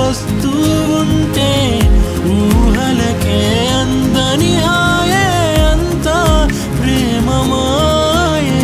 వస్తూ ఉంటే ఊహలకే అందని హాయే అంతా ప్రేమమాయే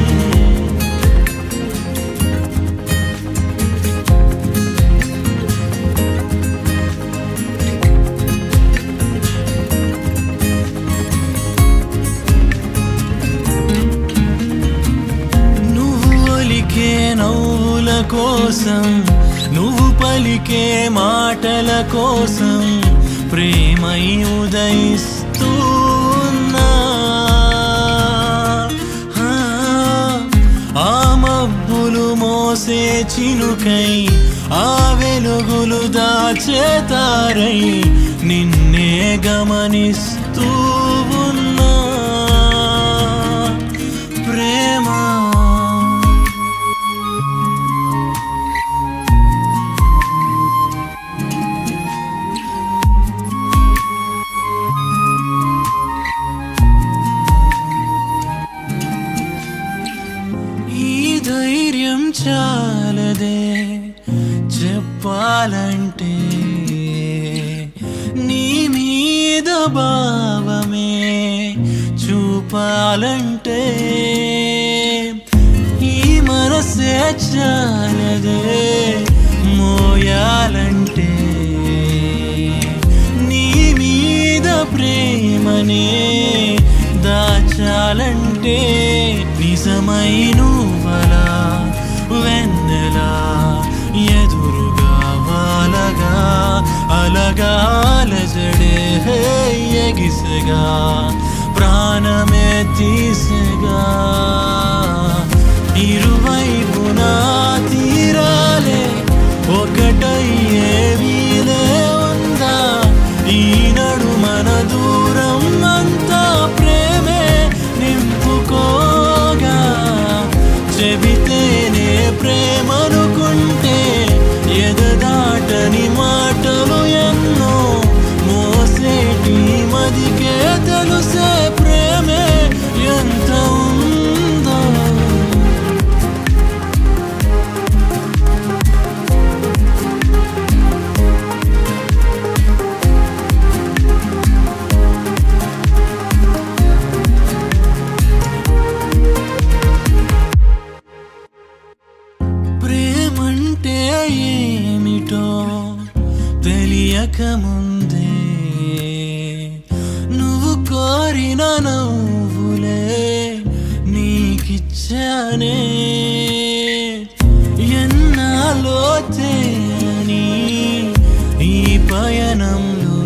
నువ్వు ఒలికే నవ్వుల కోసం నువ్వు పలికే మాటల కోసం ప్రేమై ఉదయిస్తూ ఉన్నా ఆ, ఆ మబ్బులు మోసే చినుకై ఆ వెలుగులు దాచేతారై నిన్నే గమనిస్తూ ఉన్నా ప్రేమ ఈ ధైర్యం చాలదే చెప్పాలంటే నీ మీద భావమే చూపాలంటే ఈ మనసే చాలదే మోయాలంటే నీ మీద ప్రేమనే దాచాలంటే నిజమై నువ్వలా వెన్నెలా ఎదురుగా వాలగా అలగాల జడే హే ఎగిసగా ప్రాణమే తీసగా ఇరువైపునా తీరాలే ఒకటయ్యే వీలే ఉందా ఈ నడుమన దూరం అంతా ప్రేమే నింపుకోగా చెబితేనే ప్రేమనుకుంటే ఎదదాటని మాటలు ఎన్నో మోసేటి మదికే తెలుసే ప్రేమే ఎంత ఉందో ప్రేమంటే ఏమిటో తెలియక ముందే నువ్వు కోరిన నవ్వులే నీకిచ్చానే ఎన్నాలో తేని ఈ పయనంలో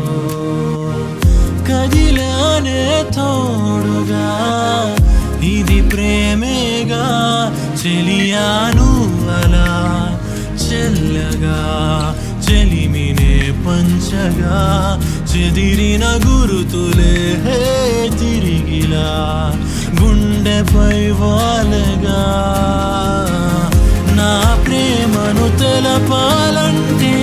కదిలానే తోడుగా ఇది ప్రేమేగా చెలియాను అలా చెల్లగా చెలిమినే పంచగా చెదిరిన గురుతులే హే తిరిగిలా గుండెపై వాలగా నా ప్రేమను తెలపాలంటే